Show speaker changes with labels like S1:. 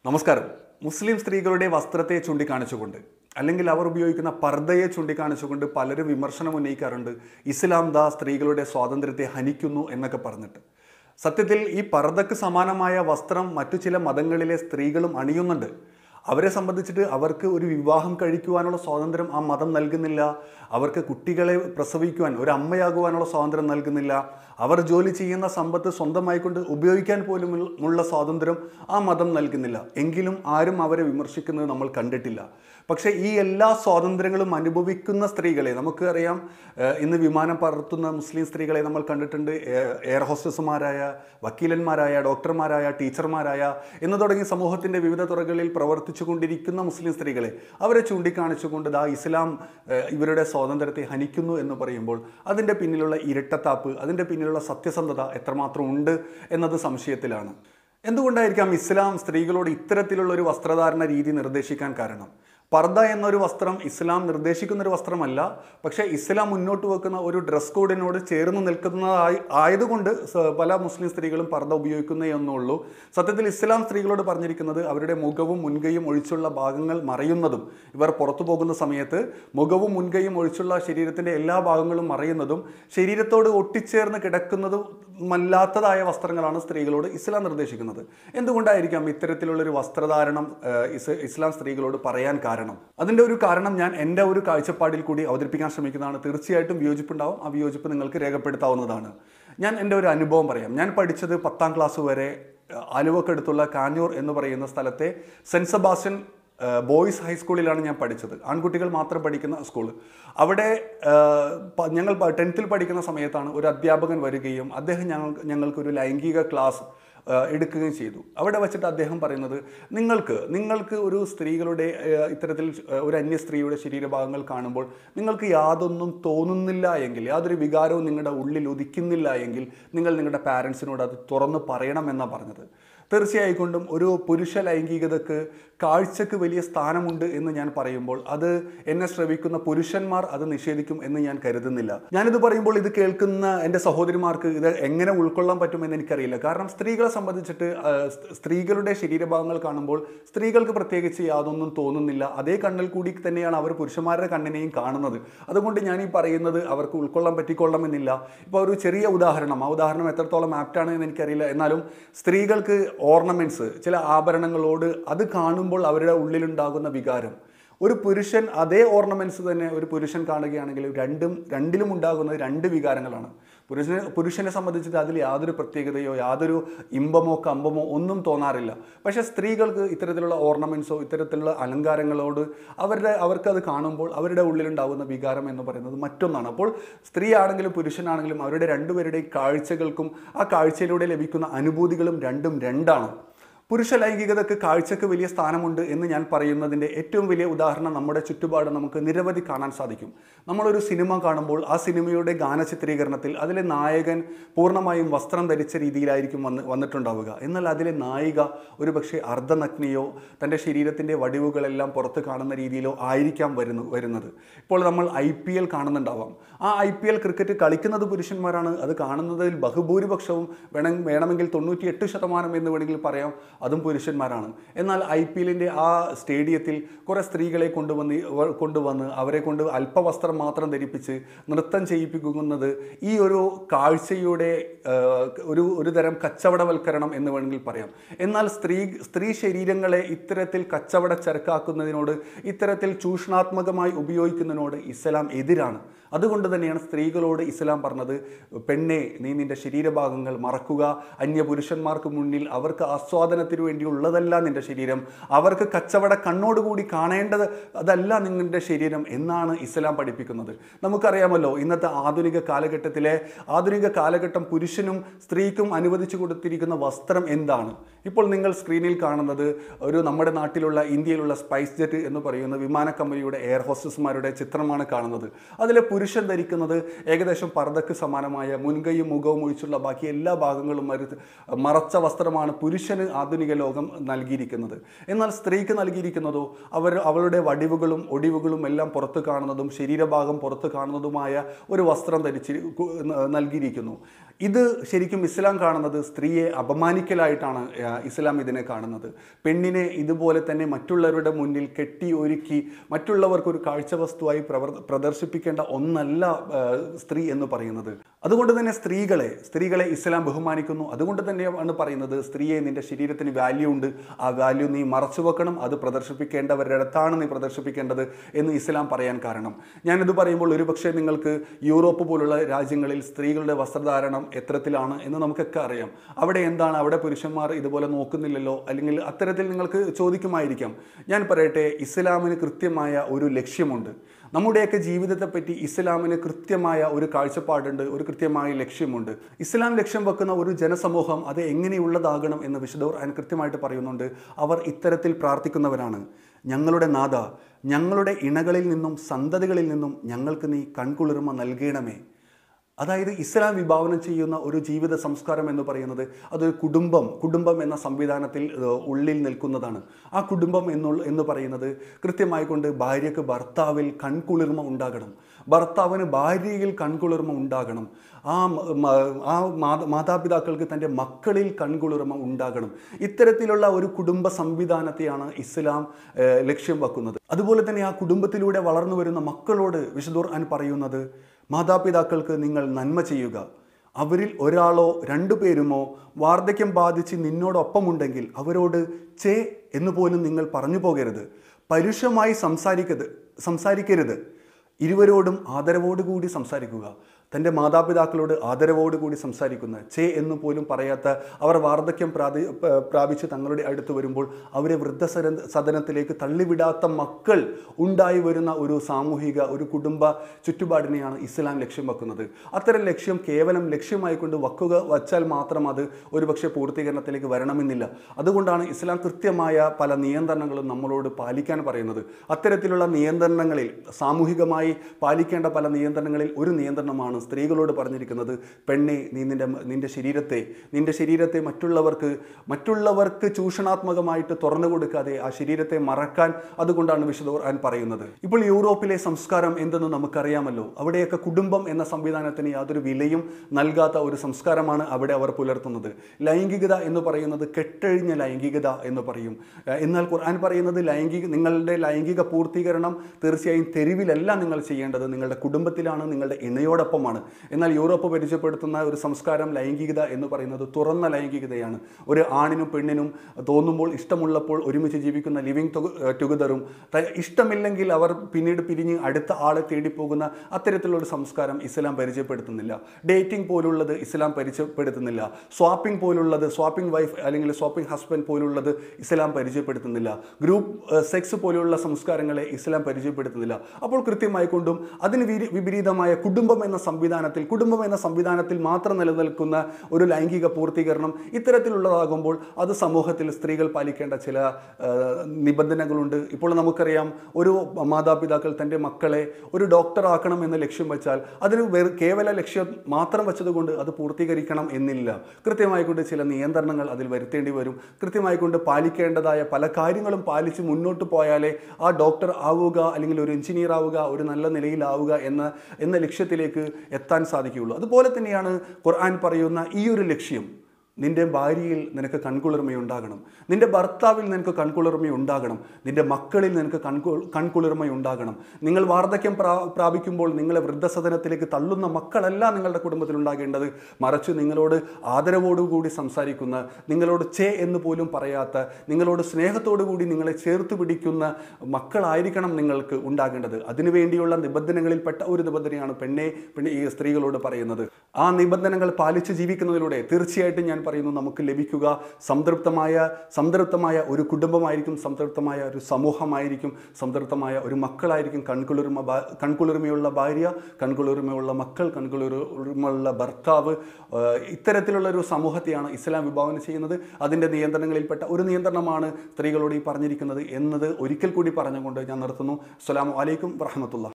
S1: നമസ്കാരം മുസ്ലിം സ്ത്രീകളുടെ വസ്ത്രത്തെ ചൂണ്ടിക്കാണിച്ചുകൊണ്ട് അല്ലെങ്കിൽ അവർ ഉപയോഗിക്കുന്ന പർദ്ദയെ ചൂണ്ടിക്കാണിച്ചുകൊണ്ട് പലരും വിമർശനം ഉന്നയിക്കാറുണ്ട് ഇസ്ലാം ദാ സ്ത്രീകളുടെ സ്വാതന്ത്ര്യത്തെ ഹനിക്കുന്നു എന്നൊക്കെ പറഞ്ഞിട്ട് സത്യത്തിൽ ഈ പർദ്ദക്ക് സമാനമായ വസ്ത്രം മറ്റു ചില മതങ്ങളിലെ സ്ത്രീകളും അണിയുന്നുണ്ട് അവരെ സംബന്ധിച്ചിട്ട് അവർക്ക് ഒരു വിവാഹം കഴിക്കുവാനുള്ള സ്വാതന്ത്ര്യം ആ മതം നൽകുന്നില്ല അവർക്ക് കുട്ടികളെ പ്രസവിക്കുവാൻ ഒരു അമ്മയാകുവാനുള്ള സ്വാതന്ത്ര്യം നൽകുന്നില്ല അവർ ജോലി ചെയ്യുന്ന സമ്പത്ത് സ്വന്തമായി കൊണ്ട് ഉപയോഗിക്കാൻ പോലും ഉള്ള സ്വാതന്ത്ര്യം ആ മതം നൽകുന്നില്ല എങ്കിലും ആരും അവരെ വിമർശിക്കുന്നത് നമ്മൾ കണ്ടിട്ടില്ല പക്ഷേ ഈ എല്ലാ സ്വാതന്ത്ര്യങ്ങളും അനുഭവിക്കുന്ന സ്ത്രീകളെ നമുക്ക് അറിയാം ഏഹ് ഇന്ന് വിമാനം പറത്തുന്ന മുസ്ലിം സ്ത്രീകളെ നമ്മൾ കണ്ടിട്ടുണ്ട് ഏഹ് എയർ ഹോസ്റ്റസുമാരായ വക്കീലന്മാരായ ഡോക്ടർമാരായ ടീച്ചർമാരായ എന്ന് തുടങ്ങി സമൂഹത്തിൻ്റെ വിവിധ തുറകളിൽ പ്രവർത്തിച്ചു കൊണ്ടിരിക്കുന്ന മുസ്ലിം സ്ത്രീകളെ അവരെ ചൂണ്ടിക്കാണിച്ചുകൊണ്ട് ദാ ഇസ്ലാം ഏഹ് ഇവരുടെ സ്വാതന്ത്ര്യത്തെ ഹനിക്കുന്നു എന്ന് പറയുമ്പോൾ അതിൻ്റെ പിന്നിലുള്ള ഇരട്ടത്താപ്പ് അതിൻ്റെ പിന്നിലുള്ള സത്യസന്ധത എത്രമാത്രം ഉണ്ട് എന്നത് സംശയത്തിലാണ് എന്തുകൊണ്ടായിരിക്കാം ഇസ്ലാം സ്ത്രീകളോട് ഇത്തരത്തിലുള്ള ഒരു വസ്ത്രധാരണ രീതി നിർദ്ദേശിക്കാൻ കാരണം പർദ്ദ എന്നൊരു വസ്ത്രം ഇസ്ലാം നിർദ്ദേശിക്കുന്ന ഒരു വസ്ത്രമല്ല പക്ഷേ ഇസ്ലാം മുന്നോട്ട് വെക്കുന്ന ഒരു ഡ്രസ് കോഡിനോട് ചേർന്ന് നിൽക്കുന്നതായി ആയതുകൊണ്ട് സ- പല മുസ്ലിം സ്ത്രീകളും പർദ്ദ ഉപയോഗിക്കുന്നേ എന്നുള്ളൂ സത്യത്തിൽ ഇസ്ലാം സ്ത്രീകളോട് പറഞ്ഞിരിക്കുന്നത് അവരുടെ മുഖവും മുൻകൈയും ഒഴിച്ചുള്ള ഭാഗങ്ങൾ മറയുന്നതും ഇവർ പുറത്തു പോകുന്ന സമയത്ത് മുഖവും മുൻകൈയും ഒഴിച്ചുള്ള ശരീരത്തിൻ്റെ എല്ലാ ഭാഗങ്ങളും മറയുന്നതും ശരീരത്തോട് ഒട്ടിച്ചേർന്ന് കിടക്കുന്നതും മല്ലാത്തതായ വസ്ത്രങ്ങളാണ് സ്ത്രീകളോട് ഇസ്ലാം നിർദ്ദേശിക്കുന്നത് എന്തുകൊണ്ടായിരിക്കാം ഇത്തരത്തിലുള്ളൊരു വസ്ത്രധാരണം ഏഹ്, ഇസ്- ഇസ്ലാം സ്ത്രീകളോട് പറയാൻ കാരണം അതിൻ്റെ ഒരു കാരണം ഞാൻ എൻ്റെ ഒരു കാഴ്ചപ്പാടിൽ കൂടി അവതരിപ്പിക്കാൻ ശ്രമിക്കുന്നതാണ് തീർച്ചയായിട്ടും വിയോജിപ്പുണ്ടാവും ആ വിയോജിപ്പ് നിങ്ങൾക്ക് രേഖപ്പെടുത്താവുന്നതാണ് ഞാൻ എൻ്റെ ഒരു അനുഭവം പറയാം ഞാൻ പഠിച്ചത് പത്താം ക്ലാസ് വരെ ഏഹ്, ആലുവക്കടുത്തുള്ള കാഞ്ഞൂർ എന്ന് പറയുന്ന സ്ഥലത്തെ സെൻറ്റ് സെബാസ്റ്റ്യൻ ഏഹ് ബോയ്സ് ഹൈസ്കൂളിലാണ് ഞാൻ പഠിച്ചത് ആൺകുട്ടികൾ മാത്രം പഠിക്കുന്ന സ്കൂൾ അവിടെ ഏഹ് പ- ഞങ്ങൾ ടെൻത്തിൽ പഠിക്കുന്ന സമയത്താണ് ഒരു അധ്യാപകൻ വരികയും അദ്ദേഹം ഞങ്ങൾ ഞങ്ങൾക്കൊരു ലൈംഗിക ക്ലാസ് ഏഹ് എടുക്കുകയും ചെയ്തു അവിടെ വെച്ചിട്ട് അദ്ദേഹം പറയുന്നത് നിങ്ങൾക്ക് നിങ്ങൾക്ക് ഒരു സ്ത്രീകളുടെ ഏഹ് ഇത്തരത്തിൽ ഏഹ് ഒരു അന്യ സ്ത്രീയുടെ ശരീരഭാഗങ്ങൾ കാണുമ്പോൾ നിങ്ങൾക്ക് യാതൊന്നും തോന്നുന്നില്ല എങ്കിൽ യാതൊരു വികാരവും നിങ്ങളുടെ ഉള്ളിൽ ഉദിക്കുന്നില്ല എങ്കിൽ നിങ്ങൾ നിങ്ങളുടെ പാരൻസിനോട് അത് തുറന്ന് പറയണമെന്നാണ് പറഞ്ഞത് തീർച്ചയായിക്കൊണ്ടും ഒരു പുരുഷ ലൈംഗികതക്ക് കാഴ്ചക്ക് വലിയ സ്ഥാനമുണ്ട് എന്ന് ഞാൻ പറയുമ്പോൾ അത് എന്നെ ശ്രവിക്കുന്ന പുരുഷന്മാർ അത് നിഷേധിക്കും എന്ന് ഞാൻ കരുതുന്നില്ല ഞാനിത് പറയുമ്പോൾ ഇത് കേൾക്കുന്ന എൻ്റെ സഹോദരിമാർക്ക് ഇത് എങ്ങനെ ഉൾക്കൊള്ളാൻ പറ്റുമെന്ന് എനിക്കറിയില്ല കാരണം സ്ത്രീകളെ സംബന്ധിച്ചിട്ട് ആ, സ്- സ്ത്രീകളുടെ ശരീരഭാഗങ്ങൾ കാണുമ്പോൾ സ്ത്രീകൾക്ക് പ്രത്യേകിച്ച് യാതൊന്നും തോന്നുന്നില്ല അതേ കണ്ണിൽ കൂടി തന്നെയാണ് അവർ പുരുഷന്മാരുടെ കണ്ണിനെയും കാണുന്നത് അതുകൊണ്ട് ഞാൻ ഈ പറയുന്നത് അവർക്ക് ഉൾക്കൊള്ളാൻ പറ്റിക്കൊള്ളണമെന്നില്ല ഇപ്പോൾ ഒരു ചെറിയ ഉദാഹരണം ആ ഉദാഹരണം എത്രത്തോളം ആപ്റ്റാണ് എന്ന് എനിക്കറിയില്ല എന്നാലും സ്ത്രീകൾക്ക് ഓർണമെൻറ്റ്സ് ചില ആഭരണങ്ങളോട് അത് കാണുമ്പോൾ അവരുടെ ഉള്ളിലുണ്ടാകുന്ന വികാരം ഒരു പുരുഷൻ അതേ ഓർണമെൻറ്റ്സ് തന്നെ ഒരു പുരുഷൻ കാണുകയാണെങ്കിൽ രണ്ടും രണ്ടിലും ഉണ്ടാകുന്നത് രണ്ട് വികാരങ്ങളാണ് പുരുഷനെ പുരുഷനെ സംബന്ധിച്ചിട്ട് അതിൽ യാതൊരു പ്രത്യേകതയോ യാതൊരു ഇമ്പമോ കമ്പമോ ഒന്നും തോന്നാറില്ല പക്ഷേ സ്ത്രീകൾക്ക് ഇത്തരത്തിലുള്ള ഓർണമെൻറ്റ്സോ ഇത്തരത്തിലുള്ള അലങ്കാരങ്ങളോട് അവരുടെ അവർക്കത് കാണുമ്പോൾ അവരുടെ ഉള്ളിലുണ്ടാകുന്ന വികാരം എന്ന് പറയുന്നത് മറ്റൊന്നാണ് അപ്പോൾ സ്ത്രീ ആണെങ്കിലും പുരുഷനാണെങ്കിലും അവരുടെ രണ്ടുപേരുടെയും കാഴ്ചകൾക്കും ആ കാഴ്ചയിലൂടെ ലഭിക്കുന്ന അനുഭൂതികളും രണ്ടും രണ്ടാണ് പുരുഷ ലൈംഗികതയ്ക്ക് കാഴ്ചക്ക് വലിയ സ്ഥാനമുണ്ട് എന്ന് ഞാൻ പറയുന്നതിൻ്റെ ഏറ്റവും വലിയ ഉദാഹരണം നമ്മുടെ ചുറ്റുപാട് നമുക്ക് നിരവധി കാണാൻ സാധിക്കും നമ്മളൊരു സിനിമ കാണുമ്പോൾ ആ സിനിമയുടെ ഗാന ചിത്രീകരണത്തിൽ അതിലെ നായകൻ പൂർണ്ണമായും വസ്ത്രം ധരിച്ച രീതിയിലായിരിക്കും വന്ന് വന്നിട്ടുണ്ടാവുക എന്നാൽ അതിലെ നായിക ഒരു പക്ഷേ അർദ്ധനഗ്നിയോ തൻ്റെ ശരീരത്തിൻ്റെ വടിവുകളെല്ലാം പുറത്ത് കാണുന്ന രീതിയിലോ ആയിരിക്കാം വരുന്നു വരുന്നത് ഇപ്പോൾ നമ്മൾ ഐ പി എൽ കാണുന്നുണ്ടാവാം ആ ഐ പി എൽ ക്രിക്കറ്റ് കളിക്കുന്നത് പുരുഷന്മാരാണ് അത് കാണുന്നതിൽ ബഹുഭൂരിപക്ഷവും വേണം വേണമെങ്കിൽ തൊണ്ണൂറ്റി എട്ട് ശതമാനം എന്ന് വേണമെങ്കിൽ പറയാം അതും പുരുഷന്മാരാണ് എന്നാൽ ഐ പി എല്ലിൻ്റെ ആ സ്റ്റേഡിയത്തിൽ കുറേ സ്ത്രീകളെ കൊണ്ടുവന്ന് ഇവ- കൊണ്ടുവന്ന് അവരെ കൊണ്ട് അല്പവസ്ത്രം മാത്രം ധരിപ്പിച്ച് നൃത്തം ചെയ്യിപ്പിക്കുന്നത് ഈ ഒരു കാഴ്ചയുടെ ആ, ഒരു ഒരു തരം കച്ചവടവൽക്കരണം എന്ന് വേണമെങ്കിൽ പറയാം എന്നാൽ സ്ത്രീ സ്ത്രീ ശരീരങ്ങളെ ഇത്തരത്തിൽ കച്ചവട ചരക്കാക്കുന്നതിനോട് ഇത്തരത്തിൽ ചൂഷണാത്മകമായി ഉപയോഗിക്കുന്നതിനോട് ഇസ്ലാം എതിരാണ് അതുകൊണ്ട് തന്നെയാണ് സ്ത്രീകളോട് ഇസ്ലാം പറഞ്ഞത് പെണ്ണെ നീ നിന്റെ ശരീരഭാഗങ്ങൾ മറക്കുക അന്യ പുരുഷന്മാർക്ക് മുന്നിൽ അവർക്ക് ആസ്വാദനത്തിന് വേണ്ടിയുള്ളതല്ല നിന്റെ ശരീരം അവർക്ക് കച്ചവട കണ്ണോടുകൂടി കാണേണ്ടത് അതല്ല നിങ്ങളുടെ ശരീരം എന്നാണ് ഇസ്ലാം പഠിപ്പിക്കുന്നത് നമുക്കറിയാമല്ലോ ഇന്നത്തെ ആധുനിക കാലഘട്ടത്തിലെ ആധുനിക കാലഘട്ടം പുരുഷനും സ്ത്രീക്കും അനുവദിച്ചു കൊടുത്തിരിക്കുന്ന വസ്ത്രം എന്താണ് ഇപ്പോൾ നിങ്ങൾ സ്ക്രീനിൽ കാണുന്നത് ഒരു നമ്മുടെ നാട്ടിലുള്ള ഇന്ത്യയിലുള്ള സ്പൈസ് ജെറ്റ് എന്ന് പറയുന്ന വിമാന കമ്പനിയുടെ എയർ ഹോസ്റ്റസ്മാരുടെ ചിത്രമാണ് കാണുന്നത് അതിലെ പുരുഷൻ ധരിക്കുന്നത് ഏകദേശം പർദ്ദക്ക് സമാനമായ മുൻകൈയും മുഖവും ഒഴിച്ചുള്ള ബാക്കി എല്ലാ ഭാഗങ്ങളും മരു- മറച്ച വസ്ത്രമാണ് പുരുഷന് ആധുനിക ലോകം നൽകിയിരിക്കുന്നത് എന്നാൽ സ്ത്രീക്ക് നൽകിയിരിക്കുന്നതോ അവർ അവളുടെ വടിവുകളും ഒടിവുകളും എല്ലാം പുറത്ത് കാണുന്നതും ശരീരഭാഗം പുറത്ത് കാണുന്നതുമായ ഒരു വസ്ത്രം ധരിച്ച് കു- നൽകിയിരിക്കുന്നു ഇത് ശരിക്കും ഇസ്ലാം കാണുന്നത് സ്ത്രീയെ അപമാനിക്കലായിട്ടാണ് ആ, ഇസ്ലാം ഇതിനെ കാണുന്നത് പെണ്ണിനെ ഇതുപോലെ തന്നെ മറ്റുള്ളവരുടെ മുന്നിൽ കെട്ടി ഒരുക്കി മറ്റുള്ളവർക്ക് ഒരു കാഴ്ച വസ്തുവായി പ്രവർ പ്രദർശിപ്പിക്കേണ്ട ഒന്നല്ല ആ, സ്ത്രീ എന്ന് പറയുന്നത് അതുകൊണ്ട് തന്നെ സ്ത്രീകളെ സ്ത്രീകളെ ഇസ്ലാം ബഹുമാനിക്കുന്നു അതുകൊണ്ട് തന്നെയാണ് പറയുന്നത് സ്ത്രീയെ നിന്റെ ശരീരത്തിന് വാല്യൂ ഉണ്ട് ആ വാല്യൂ നീ മറച്ചു വെക്കണം അത് പ്രദർശിപ്പിക്കേണ്ടവരുടെ അടുത്താണ് നീ പ്രദർശിപ്പിക്കേണ്ടത് എന്ന് ഇസ്ലാം പറയാൻ കാരണം ഞാനിത് പറയുമ്പോൾ ഒരുപക്ഷെ നിങ്ങൾക്ക് യൂറോപ്പ് പോലുള്ള രാജ്യങ്ങളിൽ സ്ത്രീകളുടെ വസ്ത്രധാരണം എത്രത്തിലാണ് എന്ന് നമുക്കൊക്കെ അറിയാം അവിടെ എന്താണ് അവിടെ പുരുഷന്മാർ ഇതുപോലെ നോക്കുന്നില്ലല്ലോ അല്ലെങ്കിൽ അത്തരത്തിൽ നിങ്ങൾക്ക് ചോദിക്കുമായിരിക്കാം ഞാൻ പറയട്ടെ ഇസ്ലാമിന് കൃത്യമായ ഒരു ലക്ഷ്യമുണ്ട് നമ്മുടെയൊക്കെ ജീവിതത്തെപ്പറ്റി ഇസ്ലാമിന് കൃത്യമായ ഒരു കാഴ്ചപ്പാടുണ്ട് ഒരു കൃത്യമായ ലക്ഷ്യമുണ്ട് ഇസ്ലാം ലക്ഷ്യം വെക്കുന്ന ഒരു ജനസമൂഹം അത് എങ്ങനെയുള്ളതാകണം എന്ന് വിശുദ്ധ ഖുർആൻ കൃത്യമായിട്ട് പറയുന്നുണ്ട് അവർ ഇത്തരത്തിൽ പ്രാർത്ഥിക്കുന്നവരാണ് ഞങ്ങളുടെ നാഥ ഞങ്ങളുടെ ഇണകളിൽ നിന്നും സന്തതികളിൽ നിന്നും ഞങ്ങൾക്ക് നീ കൺകുളിർമ നൽകണമേ അതായത് ഇസ്ലാം വിഭാവനം ചെയ്യുന്ന ഒരു ജീവിത സംസ്കാരം എന്ന് പറയുന്നത് അതൊരു കുടുംബം കുടുംബം എന്ന സംവിധാനത്തിൽ ഏഹ്, ഉള്ളിൽ നിൽക്കുന്നതാണ് ആ കുടുംബം എന്നുള്ള എന്ന് പറയുന്നത് കൃത്യമായി കൊണ്ട് ഭാര്യയ്ക്ക് ഭർത്താവിൽ കൺകുളിർമ ഉണ്ടാകണം ഭർത്താവിന് ഭാര്യയിൽ കൺകുളിർമ ഉണ്ടാകണം ആ മ- മ- ആ മാത- മാതാപിതാക്കൾക്ക് തൻ്റെ മക്കളിൽ കൺകുളിർമ ഉണ്ടാകണം ഇത്തരത്തിലുള്ള ഒരു കുടുംബ സംവിധാനത്തെയാണ് ഇസ്ലാം ഏഹ്, ലക്ഷ്യം വെക്കുന്നത് അതുപോലെ തന്നെ ആ കുടുംബത്തിലൂടെ വളർന്നു വരുന്ന മക്കളോട് വിശുദ്ധൂർ അൻ പറയുന്നത് മാതാപിതാക്കൾക്ക് നിങ്ങൾ നന്മ ചെയ്യുക അവരിൽ ഒരാളോ രണ്ടു പേരുമോ വാർദ്ധക്യം ബാധിച്ച് നിന്നോടൊപ്പമുണ്ടെങ്കിൽ അവരോട് ചേ എന്ന് പോലും നിങ്ങൾ പറഞ്ഞു പോകരുത് പരുഷമായി സംസാരിക്കരുത് സംസാരിക്കരുത് ഇരുവരോടും ആദരവോടുകൂടി സംസാരിക്കുക തൻ്റെ മാതാപിതാക്കളോട് ആദരവോടുകൂടി സംസാരിക്കുന്ന ചേ എന്ന് പോലും പറയാത്ത അവർ വാർദ്ധക്യം പ്രാതി പ- പ്രാപിച്ച് തങ്ങളുടെ അടുത്ത് വരുമ്പോൾ അവരെ വൃദ്ധസര സദനത്തിലേക്ക് തള്ളിവിടാത്ത മക്കൾ ഉണ്ടായി വരുന്ന ഒരു സാമൂഹിക ഒരു കുടുംബ ചുറ്റുപാടിനെയാണ് ഇസ്ലാം ലക്ഷ്യം വെക്കുന്നത് അത്തരം ലക്ഷ്യം കേവലം ലക്ഷ്യമായി കൊണ്ട് വക്കുക വച്ചാൽ മാത്രം അത് ഒരുപക്ഷെ പൂർത്തീകരണത്തിലേക്ക് വരണമെന്നില്ല അതുകൊണ്ടാണ് ഇസ്ലാം കൃത്യമായ പല നിയന്ത്രണങ്ങളും നമ്മളോട് പാലിക്കാൻ പറയുന്നത് അത്തരത്തിലുള്ള നിയന്ത്രണങ്ങളിൽ സാമൂഹികമായി പാലിക്കേണ്ട പല നിയന്ത്രണങ്ങളിൽ ഒരു നിയന്ത്രണമാണ് സ്ത്രീകളോട് പറഞ്ഞിരിക്കുന്നത് പെണ്ണെ നീ നിന്റെ നിന്റെ ശരീരത്തെ നിന്റെ ശരീരത്തെ മറ്റുള്ളവർക്ക് മറ്റുള്ളവർക്ക് ചൂഷണാത്മകമായിട്ട് തുറന്നു കൊടുക്കാതെ ആ ശരീരത്തെ മറക്കാൻ അതുകൊണ്ടാണ് വിശുദ്ധ ഖുർആൻ പറയുന്നത് ഇപ്പോൾ യൂറോപ്പിലെ സംസ്കാരം എന്തെന്ന് നമുക്കറിയാമല്ലോ അവിടെയൊക്കെ കുടുംബം എന്ന സംവിധാനത്തിന് യാതൊരു വിലയും നൽകാത്ത ഒരു സംസ്കാരമാണ് അവിടെ അവർ പുലർത്തുന്നത് ലൈംഗികത എന്ന് പറയുന്നത് കെട്ടഴിഞ്ഞ ലൈംഗികത എന്ന് പറയും ഏഹ് എന്നാൽ ഖുർആൻ പറയുന്നത് ലൈംഗിക നിങ്ങളുടെ ലൈംഗിക പൂർത്തീകരണം തീർച്ചയായും തെരുവിലല്ല നിങ്ങൾ ചെയ്യേണ്ടത് നിങ്ങളുടെ കുടുംബത്തിലാണ് നിങ്ങളുടെ ഇണയോടൊപ്പമാണ് എന്നാൽ യൂറോപ്പ് പരിചയപ്പെടുത്തുന്ന ഒരു സംസ്കാരം ലൈംഗികത എന്ന് പറയുന്നത് തുറന്ന ലൈംഗികതയാണ് ഒരു ആണിനും പെണ്ണിനും തോന്നുമ്പോൾ ഇഷ്ടമുള്ളപ്പോൾ ഒരുമിച്ച് ജീവിക്കുന്ന ലിവിങ് ടുഗദറും ഇഷ്ടമില്ലെങ്കിൽ അവർ പിന്നീട് പിരിഞ്ഞ് അടുത്ത ആളെ തേടി പോകുന്ന അത്തരത്തിലുള്ള ഒരു സംസ്കാരം ഇസ്ലാം പരിചയപ്പെടുത്തുന്നില്ല ഡേറ്റിംഗ് പോലുള്ളത് ഇസ്ലാം പരിചയപ്പെടുത്തുന്നില്ല സ്വാപ്പിംഗ് പോലുള്ളത് സ്വാപ്പിംഗ് വൈഫ് അല്ലെങ്കിൽ സ്വാപ്പിംഗ് ഹസ്ബൻഡ് പോലുള്ളത് ഇസ്ലാം പരിചയപ്പെടുത്തുന്നില്ല ഗ്രൂപ്പ് സെക്സ് പോലുള്ള സംസ്കാരങ്ങളെ ഇസ്ലാം പരിചയപ്പെടുത്തുന്നില്ല അപ്പോൾ കൃത്യമായി കൊണ്ടും അതിന് വിരി- വിപരീതമായ കുടുംബം എന്ന സംവിധാനത്തിൽ കുടുംബം എന്ന സംവിധാനത്തിൽ മാത്രം നിലനിൽക്കുന്ന ഒരു ലൈംഗിക പൂർത്തീകരണം ഇത്തരത്തിലുള്ളതാകുമ്പോൾ അത് സമൂഹത്തിൽ സ്ത്രീകൾ പാലിക്കേണ്ട ചില ആ, നിബന്ധനകളുണ്ട് ഇപ്പോൾ നമുക്കറിയാം ഒരു മാതാപിതാക്കൾ തൻ്റെ മക്കളെ ഒരു ഡോക്ടർ ആക്കണം എന്ന ലക്ഷ്യം വെച്ചാൽ അതിന് വെറു കേവല ലക്ഷ്യം മാത്രം വെച്ചതുകൊണ്ട് അത് പൂർത്തീകരിക്കണം എന്നില്ല കൃത്യമായി കൊണ്ട് ചില നിയന്ത്രണങ്ങൾ അതിൽ വരുത്തേണ്ടി വരും കൃത്യമായി കൊണ്ട് പാലിക്കേണ്ടതായ പല കാര്യങ്ങളും പാലിച്ച് മുന്നോട്ട് പോയാലേ ആ ഡോക്ടർ ആവുക അല്ലെങ്കിൽ ഒരു എഞ്ചിനീയർ ആവുക ഒരു നല്ല നിലയിലാവുക എന്ന എന്ന ലക്ഷ്യത്തിലേക്ക് എത്താൻ സാധിക്കുകയുള്ളൂ അതുപോലെ തന്നെയാണ് ഖുർആൻ പറയുന്ന ഈ ഒരു ലക്ഷ്യം നിന്റെ ഭാര്യയിൽ നിനക്ക് കൺകുളിർമയുണ്ടാകണം നിന്റെ ഭർത്താവിൽ നിനക്ക് കൺകുളിർമയുണ്ടാകണം നിന്റെ മക്കളിൽ നിനക്ക് കൺകു കൺകുളിർമയുണ്ടാകണം നിങ്ങൾ വാർദ്ധക്യം പ്രാ പ്രാപിക്കുമ്പോൾ നിങ്ങളെ വൃദ്ധസദനത്തിലേക്ക് തള്ളുന്ന മക്കളല്ല നിങ്ങളുടെ കുടുംബത്തിൽ ഉണ്ടാകേണ്ടത് മറിച്ച് നിങ്ങളോട് ആദരവോടുകൂടി സംസാരിക്കുന്ന നിങ്ങളോട് ചേ എന്ന് പോലും പറയാത്ത നിങ്ങളോട് സ്നേഹത്തോടു കൂടി നിങ്ങളെ ചേർത്ത് പിടിക്കുന്ന മക്കളായിരിക്കണം നിങ്ങൾക്ക് ഉണ്ടാകേണ്ടത് അതിനുവേണ്ടിയുള്ള നിബന്ധനകളിൽപ്പെട്ട ഒരു നിബന്ധനയാണ് പെണ്ണെ പെണ്ണെ ഈ സ്ത്രീകളോട് പറയുന്നത് ആ നിബന്ധനകൾ പാലിച്ച് ജീവിക്കുന്നതിലൂടെ തീർച്ചയായിട്ടും ഞാൻ പറയുന്നു നമുക്ക് ലഭിക്കുക സംതൃപ്തമായ സംതൃപ്തമായ ഒരു കുടുംബമായിരിക്കും സംതൃപ്തമായ ഒരു സമൂഹമായിരിക്കും സംതൃപ്തമായ ഒരു മക്കളായിരിക്കും കൺകുളിർമ ഭാ- കൺകുളിർമയുള്ള ഭാര്യ കൺകുളിർമയുള്ള മക്കൾ കൺകുളിർമയുള്ള ഭർത്താവ് ആ, ഇത്തരത്തിലുള്ള ഒരു സമൂഹത്തെയാണ് ഇസ്ലാം വിഭാവനം ചെയ്യുന്നത് അതിൻ്റെ നിയന്ത്രണങ്ങളിൽപ്പെട്ട ഒരു നിയന്ത്രണമാണ് സ്ത്രീകളോട് ഈ പറഞ്ഞിരിക്കുന്നത് എന്നത് ഒരിക്കൽ കൂടി പറഞ്ഞുകൊണ്ട് ഞാൻ നിർത്തുന്നു അസ്സലാമു അലൈക്കും വറഹമത്തുള്ള